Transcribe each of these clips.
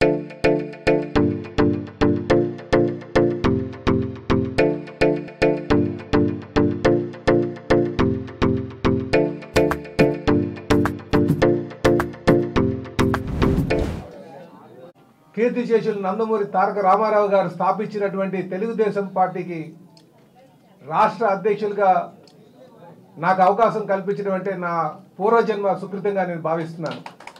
కీర్తిశేషులు నందమూరి తారక రామారావు గారు స్థాపించినటువంటి తెలుగుదేశం పార్టీకి రాష్ట్ర అధ్యక్షులుగా నాకు అవకాశం కల్పించడం అంటే నా పూర్వజన్మ సుకృతంగా నేను భావిస్తున్నాను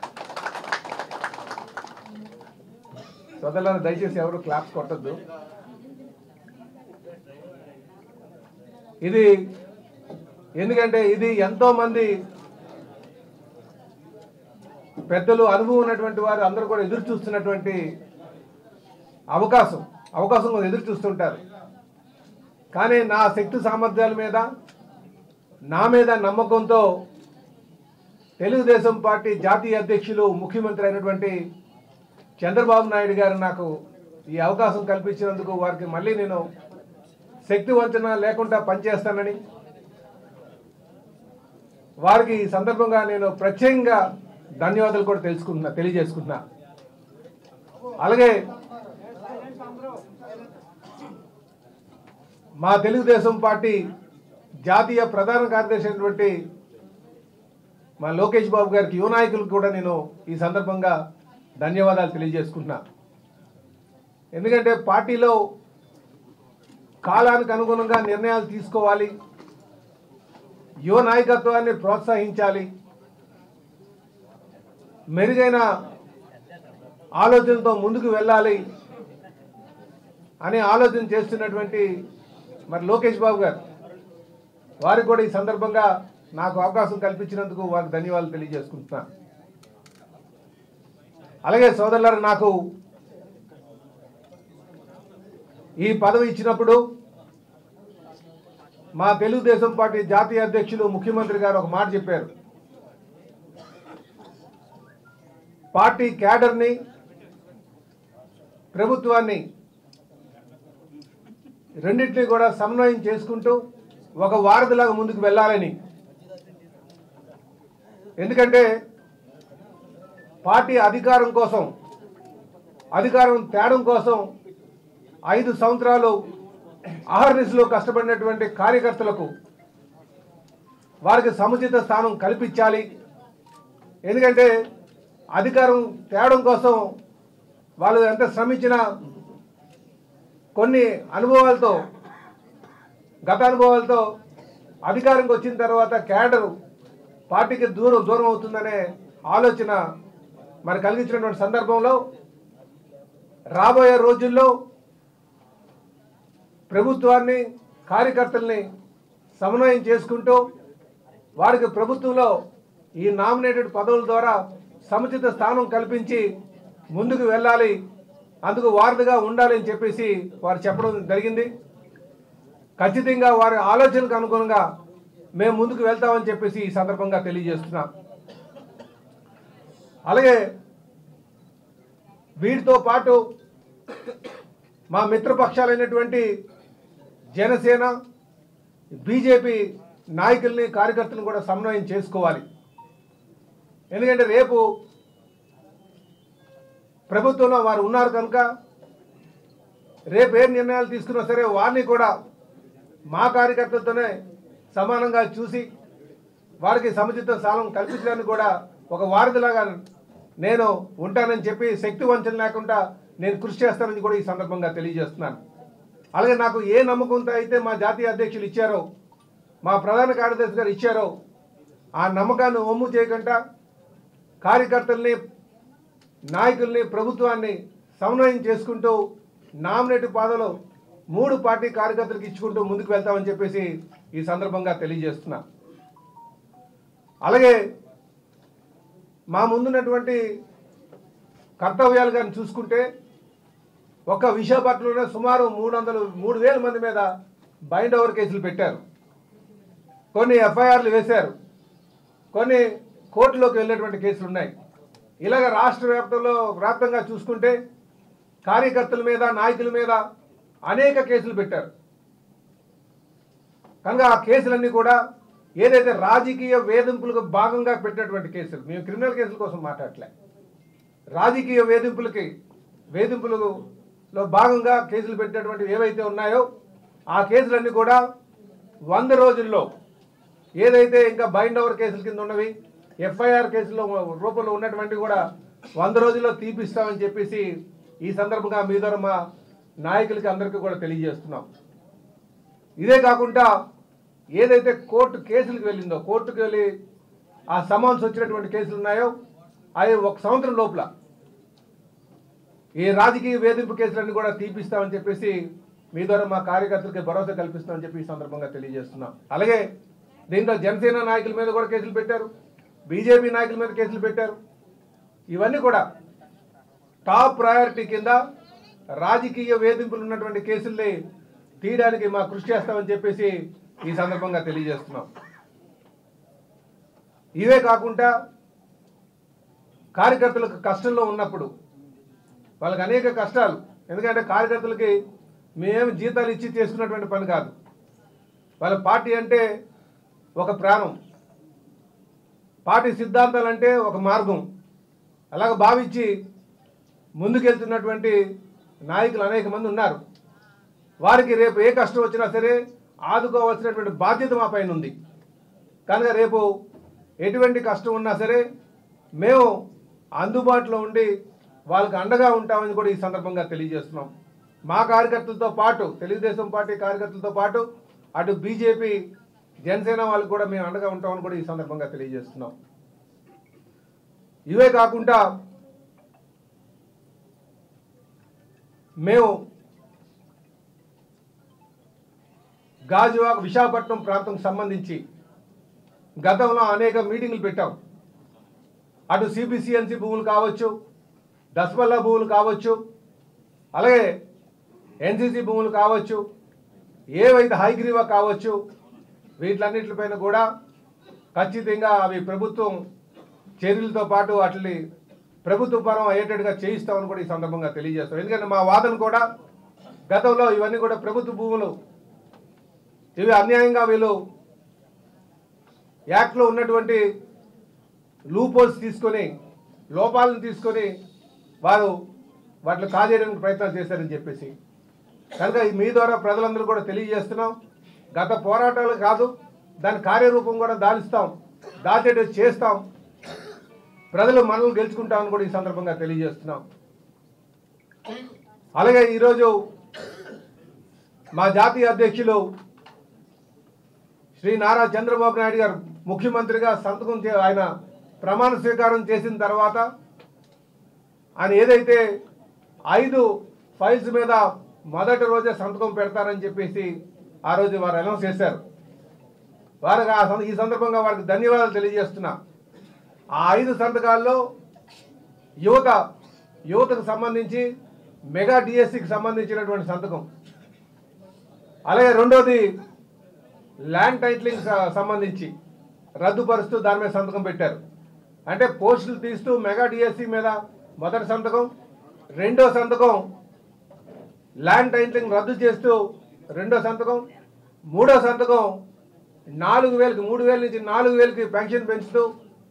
సోదరులను దయచేసి ఎవరు క్లాప్స్ కొట్టద్దు ఇది ఎందుకంటే ఇది ఎంతో మంది పెద్దలు అనుభవం ఉన్నటువంటి వారు అందరూ కూడా ఎదురు చూస్తున్నటువంటి అవకాశం అవకాశం కోసం ఎదురు చూస్తుంటారు కానీ నా శక్తి సామర్థ్యాల మీద నా మీద నమ్మకంతో తెలుగుదేశం పార్టీ జాతీయ అధ్యక్షులు ముఖ్యమంత్రి అయినటువంటి చంద్రబాబు నాయుడు గారు నాకు ఈ అవకాశం కల్పించినందుకు వారికి మళ్ళీ నేను శక్తి వంచన లేకుండా పనిచేస్తానని వారికి ఈ సందర్భంగా నేను ప్రత్యేకంగా ధన్యవాదాలు కూడా తెలుసుకుంటున్నా తెలియజేసుకుంటున్నా అలాగే మా తెలుగుదేశం పార్టీ జాతీయ ప్రధాన కార్యదర్శి అయినటువంటి మా లోకేష్ బాబు గారికి యువ నాయకులకు కూడా నేను ఈ సందర్భంగా ధన్యవాదాలు తెలియజేసుకుంటున్నా ఎందుకంటే పార్టీలో కాలానికి అనుగుణంగా నిర్ణయాలు తీసుకోవాలి యువ నాయకత్వాన్ని ప్రోత్సహించాలి మెరుగైన ఆలోచనతో ముందుకు వెళ్ళాలి అనే ఆలోచన చేస్తున్నటువంటి మరి లోకేష్ బాబు గారు వారికి కూడా ఈ సందర్భంగా నాకు అవకాశం కల్పించినందుకు వారికి ధన్యవాదాలు తెలియజేసుకుంటున్నాను అలాగే సోదరులారు నాకు ఈ పదవి ఇచ్చినప్పుడు మా తెలుగుదేశం పార్టీ జాతీయ అధ్యక్షులు ముఖ్యమంత్రి గారు ఒక మాట చెప్పారు పార్టీ క్యాడర్ని ప్రభుత్వాన్ని రెండింటినీ కూడా సమన్వయం చేసుకుంటూ ఒక వారధిలాగా ముందుకు వెళ్ళాలని ఎందుకంటే పార్టీ అధికారం కోసం అధికారం తేడం కోసం ఐదు సంవత్సరాలు అహర్నిశలో కష్టపడినటువంటి కార్యకర్తలకు వారికి సముచిత స్థానం కల్పించాలి ఎందుకంటే అధికారం తేవడం కోసం వాళ్ళు ఎంత శ్రమించినా కొన్ని అనుభవాలతో గత అనుభవాలతో అధికారంకి వచ్చిన తర్వాత క్యాడర్ పార్టీకి దూరం దూరం అవుతుందనే ఆలోచన మరి కలిగించినటువంటి సందర్భంలో రాబోయే రోజుల్లో ప్రభుత్వాన్ని కార్యకర్తల్ని సమన్వయం చేసుకుంటూ వారికి ప్రభుత్వంలో ఈ నామినేటెడ్ పదవుల ద్వారా సముచిత స్థానం కల్పించి ముందుకు వెళ్ళాలి అందుకు వారధిగా ఉండాలి అని చెప్పేసి వారు చెప్పడం జరిగింది ఖచ్చితంగా వారి ఆలోచనకు అనుగుణంగా మేము ముందుకు వెళ్తామని చెప్పేసి ఈ సందర్భంగా తెలియజేస్తున్నాం అలాగే వీటితో పాటు మా మిత్రపక్షాలైనటువంటి జనసేన బీజేపీ నాయకుల్ని కార్యకర్తలను కూడా సమన్వయం చేసుకోవాలి ఎందుకంటే రేపు ప్రభుత్వంలో వారు ఉన్నారు కనుక రేపు ఏం నిర్ణయాలు తీసుకున్నా సరే వారిని కూడా మా కార్యకర్తలతోనే సమానంగా చూసి వారికి సముచిత స్థానం కల్పించడానికి కూడా ఒక వారధిలాగా నేను ఉంటానని చెప్పి శక్తి వంచన లేకుండా నేను కృషి చేస్తానని కూడా ఈ సందర్భంగా తెలియజేస్తున్నాను అలాగే నాకు ఏ నమ్మకంతో అయితే మా జాతీయ అధ్యక్షులు ఇచ్చారో మా ప్రధాన కార్యదర్శి గారు ఇచ్చారో ఆ నమ్మకాన్ని ఒమ్ము చేయకుండా కార్యకర్తల్ని నాయకుల్ని ప్రభుత్వాన్ని సమన్వయం చేసుకుంటూ నామినేట్ పాదలు మూడు పార్టీ కార్యకర్తలకు ఇచ్చుకుంటూ ముందుకు వెళ్తామని చెప్పేసి ఈ సందర్భంగా తెలియజేస్తున్నా అలాగే మా ముందున్నటువంటి కర్తవ్యాలు కానీ చూసుకుంటే ఒక్క విశాఖపట్నంలోనే సుమారు మూడు వందలు మూడు వేల మంది మీద బైండ్ ఓవర్ కేసులు పెట్టారు కొన్ని ఎఫ్ఐఆర్లు వేశారు కొన్ని కోర్టులోకి వెళ్ళేటువంటి కేసులు ఉన్నాయి ఇలాగ రాష్ట్ర వ్యాప్తంలో వ్యాప్తంగా చూసుకుంటే కార్యకర్తల మీద నాయకుల మీద అనేక కేసులు పెట్టారు కనుక ఆ కేసులన్నీ కూడా ఏదైతే రాజకీయ వేధింపులకు భాగంగా పెట్టినటువంటి కేసులు మేము క్రిమినల్ కేసుల కోసం మాట్లాడలే రాజకీయ వేధింపులకి వేధింపులలో భాగంగా కేసులు పెట్టినటువంటి ఏవైతే ఉన్నాయో ఆ కేసులన్నీ కూడా వంద రోజుల్లో ఏదైతే ఇంకా బైండ్ ఓవర్ కేసుల కింద ఉన్నవి ఎఫ్ఐఆర్ కేసులో రూపంలో ఉన్నటువంటివి కూడా వంద రోజుల్లో తీపిస్తామని చెప్పేసి ఈ సందర్భంగా మీ ద్వారా మా నాయకులకి అందరికీ కూడా తెలియజేస్తున్నాం ఇదే కాకుండా ఏదైతే కోర్టు కేసులకు వెళ్ళిందో కోర్టుకు వెళ్ళి ఆ సమన్స్ వచ్చినటువంటి కేసులు ఉన్నాయో అవి ఒక సంవత్సరం లోపల ఈ రాజకీయ వేధింపు కేసులన్నీ కూడా తీపిస్తామని చెప్పేసి మీ ద్వారా మా కార్యకర్తలకి భరోసా కల్పిస్తామని చెప్పి ఈ సందర్భంగా తెలియజేస్తున్నాం అలాగే దీంట్లో జనసేన నాయకుల మీద కూడా కేసులు పెట్టారు బీజేపీ నాయకుల మీద కేసులు పెట్టారు ఇవన్నీ కూడా టాప్ ప్రయారిటీ కింద రాజకీయ వేధింపులు ఉన్నటువంటి కేసుల్ని తీయడానికి మా కృషి చేస్తామని చెప్పేసి ఈ సందర్భంగా తెలియజేస్తున్నాం ఇవే కాకుండా కార్యకర్తలకు కష్టంలో ఉన్నప్పుడు వాళ్ళకి అనేక కష్టాలు ఎందుకంటే కార్యకర్తలకి మేమేమి జీతాలు ఇచ్చి చేసుకున్నటువంటి పని కాదు వాళ్ళ పార్టీ అంటే ఒక ప్రాణం పార్టీ సిద్ధాంతాలు అంటే ఒక మార్గం అలాగ భావించి ముందుకెళ్తున్నటువంటి నాయకులు అనేక మంది ఉన్నారు వారికి రేపు ఏ కష్టం వచ్చినా సరే ఆదుకోవాల్సినటువంటి బాధ్యత మా పైన ఉంది కనుక రేపు ఎటువంటి కష్టం ఉన్నా సరే మేము అందుబాటులో ఉండి వాళ్ళకి అండగా ఉంటామని కూడా ఈ సందర్భంగా తెలియజేస్తున్నాం మా కార్యకర్తలతో పాటు తెలుగుదేశం పార్టీ కార్యకర్తలతో పాటు అటు బీజేపీ జనసేన వాళ్ళకి కూడా మేము అండగా ఉంటామని కూడా ఈ సందర్భంగా తెలియజేస్తున్నాం ఇవే కాకుండా మేము గాజువాక విశాఖపట్నం ప్రాంతం సంబంధించి గతంలో అనేక మీటింగ్లు పెట్టాం అటు సిబిసిఎన్సి భూములు కావచ్చు దస్పల్లా భూములు కావచ్చు అలాగే ఎన్సీసీ భూములు కావచ్చు ఏవైతే హైగ్రీవా కావచ్చు వీటిలన్నిటిపైన కూడా ఖచ్చితంగా అవి ప్రభుత్వం చర్యలతో పాటు వాటిని ప్రభుత్వ పరం అయ్యేటట్టుగా చేయిస్తామని కూడా ఈ సందర్భంగా తెలియజేస్తాం ఎందుకంటే మా వాదన కూడా గతంలో ఇవన్నీ కూడా ప్రభుత్వ భూములు ఇవి అన్యాయంగా వీళ్ళు యాక్ట్లో ఉన్నటువంటి లూపోల్స్ తీసుకొని లోపాలను తీసుకొని వారు వాటిని కాజేయడానికి ప్రయత్నాలు చేశారని చెప్పేసి కనుక ఈ మీ ద్వారా ప్రజలందరూ కూడా తెలియజేస్తున్నాం గత పోరాటాలు కాదు దాని కార్యరూపం కూడా దానిస్తాం దాచేట చేస్తాం ప్రజలు మనల్ని గెలుచుకుంటామని కూడా ఈ సందర్భంగా తెలియజేస్తున్నాం అలాగే ఈరోజు మా జాతీయ అధ్యక్షులు శ్రీ నారా చంద్రబాబు నాయుడు గారు ముఖ్యమంత్రిగా సంతకం చే ఆయన ప్రమాణ స్వీకారం చేసిన తర్వాత ఆయన ఏదైతే ఐదు ఫైల్స్ మీద మొదటి రోజే సంతకం పెడతారని చెప్పేసి ఆ రోజు వారు అనౌన్స్ చేశారు వారికి ఆ సం- ఈ సందర్భంగా వారికి ధన్యవాదాలు తెలియజేస్తున్నా ఆ ఐదు సంతకాల్లో యువత యువతకు సంబంధించి మెగా డిఎస్సికి సంబంధించినటువంటి సంతకం అలాగే రెండోది ల్యాండ్ టైటిలింగ్ స- సంబంధించి రద్దుపరుస్తూ దాని మీద సంతకం పెట్టారు అంటే పోస్టులు తీస్తూ మెగా డిఎస్సి మీద మొదటి సంతకం రెండో సంతకం ల్యాండ్ టైటిలింగ్ రద్దు చేస్తూ రెండో సంతకం మూడో సంతకం నాలుగు వేలకి మూడు వేల నుంచి నాలుగు వేలకి పెన్షన్ పెంచుతూ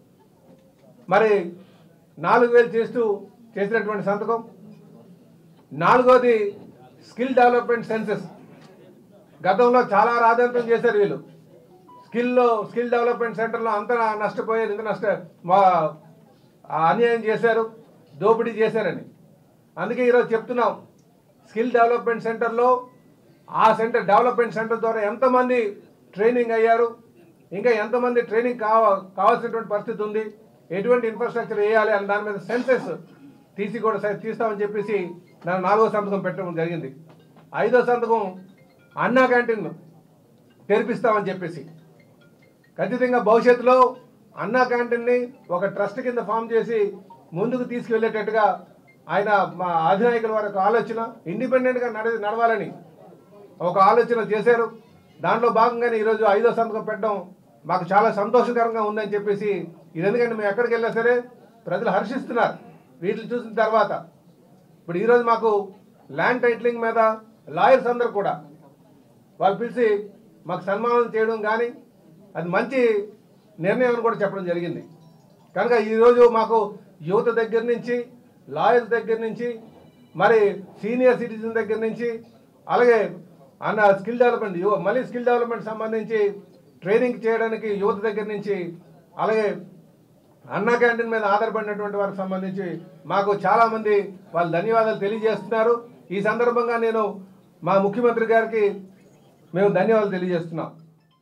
మరి నాలుగు వేలు చేస్తూ చేసినటువంటి సంతకం నాలుగోది స్కిల్ డెవలప్మెంట్ సెన్సెస్ గతంలో చాలా రాజంత్రం చేశారు వీళ్ళు స్కిల్లో స్కిల్ డెవలప్మెంట్ సెంటర్లో అంత నష్టపోయారు ఇంత నష్ట మా ఆ అన్యాయం చేశారు దోపిడీ చేశారని అందుకే ఈరోజు చెప్తున్నాం స్కిల్ డెవలప్మెంట్ సెంటర్లో ఆ సెంటర్ డెవలప్మెంట్ సెంటర్ ద్వారా ఎంతమంది ట్రైనింగ్ అయ్యారు ఇంకా ఎంతమంది ట్రైనింగ్ కావ కావాల్సినటువంటి పరిస్థితి ఉంది ఎటువంటి ఇన్ఫ్రాస్ట్రక్చర్ వేయాలి అని దాని మీద సెన్సెస్ తీసి కూడా సరే తీస్తామని చెప్పేసి దాని నాలుగో సంతకం పెట్టడం జరిగింది ఐదో సంతకం అన్నా క్యాంటీన్ తెరిపిస్తామని చెప్పేసి ఖచ్చితంగా భవిష్యత్తులో అన్నా క్యాంటీన్ని ఒక ట్రస్ట్ కింద ఫామ్ చేసి ముందుకు తీసుకువెళ్ళేటట్టుగా ఆయన మా అధినాయకుల వారి యొక్క ఆలోచన ఇండిపెండెంట్గా నడ నడవాలని ఒక ఆలోచన చేశారు దాంట్లో భాగంగానే ఈరోజు ఐదో సంతకం పెట్టడం మాకు చాలా సంతోషకరంగా ఉందని చెప్పేసి ఇది ఎందుకంటే మేము ఎక్కడికి వెళ్ళినా సరే ప్రజలు హర్షిస్తున్నారు వీటిని చూసిన తర్వాత ఇప్పుడు ఈరోజు మాకు ల్యాండ్ టైటిలింగ్ మీద లాయర్స్ అందరు కూడా వాళ్ళు పిలిచి మాకు సన్మానం చేయడం కానీ అది మంచి నిర్ణయం అని కూడా చెప్పడం జరిగింది కనుక ఈరోజు మాకు యువత దగ్గర నుంచి లాయర్స్ దగ్గర నుంచి మరి సీనియర్ సిటిజన్ దగ్గర నుంచి అలాగే అన్న స్కిల్ డెవలప్మెంట్ యువ మళ్ళీ స్కిల్ డెవలప్మెంట్ సంబంధించి ట్రైనింగ్ చేయడానికి యువత దగ్గర నుంచి అలాగే అన్న క్యాంటీన్ మీద ఆధారపడినటువంటి వారికి సంబంధించి మాకు చాలామంది వాళ్ళు ధన్యవాదాలు తెలియజేస్తున్నారు ఈ సందర్భంగా నేను మా ముఖ్యమంత్రి గారికి మేము ధన్యవాదాలు తెలియజేస్తున్నాం